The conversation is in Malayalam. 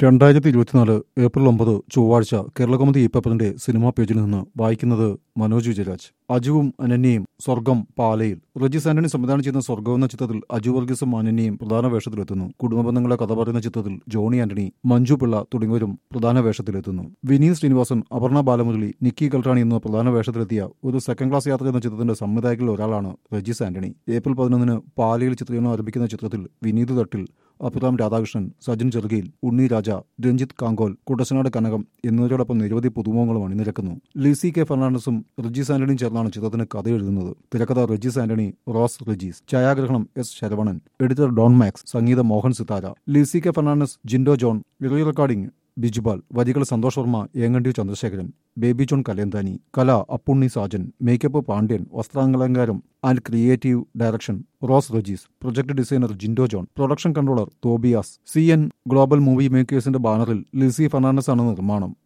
രണ്ടായിരത്തി ഇരുപത്തിനാല് ഏപ്രിൽ ഒമ്പത് ചൊവ്വാഴ്ച കേരളകൗമുദി ഈ പേപ്പറിന്റെ സിനിമാ പേജിൽ നിന്ന് വായിക്കുന്നത് മനോജ് വിജയരാജ് അജുവും അനന്യയും സ്വർഗം പാലയിൽ റജിസ് ആന്റണി സംവിധാനം ചെയ്യുന്ന സ്വർഗം എന്ന ചിത്രത്തിൽ അജു വർഗീസും അനന്യയും പ്രധാന വേഷത്തിലെത്തുന്നു കുടുംബബന്ധങ്ങളെ കഥ പറയുന്ന ചിത്രത്തിൽ ജോണി ആന്റണി മഞ്ജു പിള്ള തുടങ്ങിയവരും പ്രധാന വേഷത്തിലെത്തുന്നു വിനീത് ശ്രീനിവാസൻ അപർണ ബാലമുരളി നിക്കി കൽറാണി എന്നിവർ പ്രധാന വേഷത്തിലെത്തിയ ഒരു സെക്കൻഡ് ക്ലാസ് യാത്ര എന്ന ചിത്രത്തിന്റെ സംവിധായകരിൽ ഒരാളാണ് റജിസ് ആന്റണി ഏപ്രിൽ പതിനൊന്നിന് പാലയിൽ ചിത്രീകരണം ആരംഭിക്കുന്ന ചിത്രത്തിൽ വിനീത് തട്ടിൽ അഭിറാം രാധാകൃഷ്ണൻ സജിൻ ചെറുകയിൽ ഉണ്ണി രാജ രഞ്ജിത്ത് കാങ്കോൽ കുട്ടശനാട് കനകം എന്നിവരോടൊപ്പം നിരവധി പുതുമുഖങ്ങളും അണിനിരക്കുന്നു ലിസി കെ ഫെർണാണ്ടസും റിജീസ് ആന്റണിയും ചേർന്നാണ് ചിത്രത്തിന് കഥ എഴുതുന്നത് തിരക്കഥ റിജീസ് ആന്റണി റോസ് റിജീസ് ഛായാഗ്രഹണം S Saravanan editor Don Max സംഗീതം Mohan Sithara Lissy K Fernandez Jindo John re recording Bijupal വരികൾ സന്തോഷ് വർമ്മ ഏങ്ങണ്ടി ചന്ദ്രശേഖരൻ ബേബി ജോൺ കലേന്താനി കല അപ്പുണ്ണി സാജൻ മേക്കപ്പ് പാണ്ഡ്യൻ വസ്ത്രാലങ്കാരം and creative direction Rose Rajees project designer Jindo John production controller Tobias C N global movie മേക്കേഴ്സിന്റെ ബാനറിൽ ലിസി ഫെർണാണ്ടസ് ആണ് നിർമ്മാണം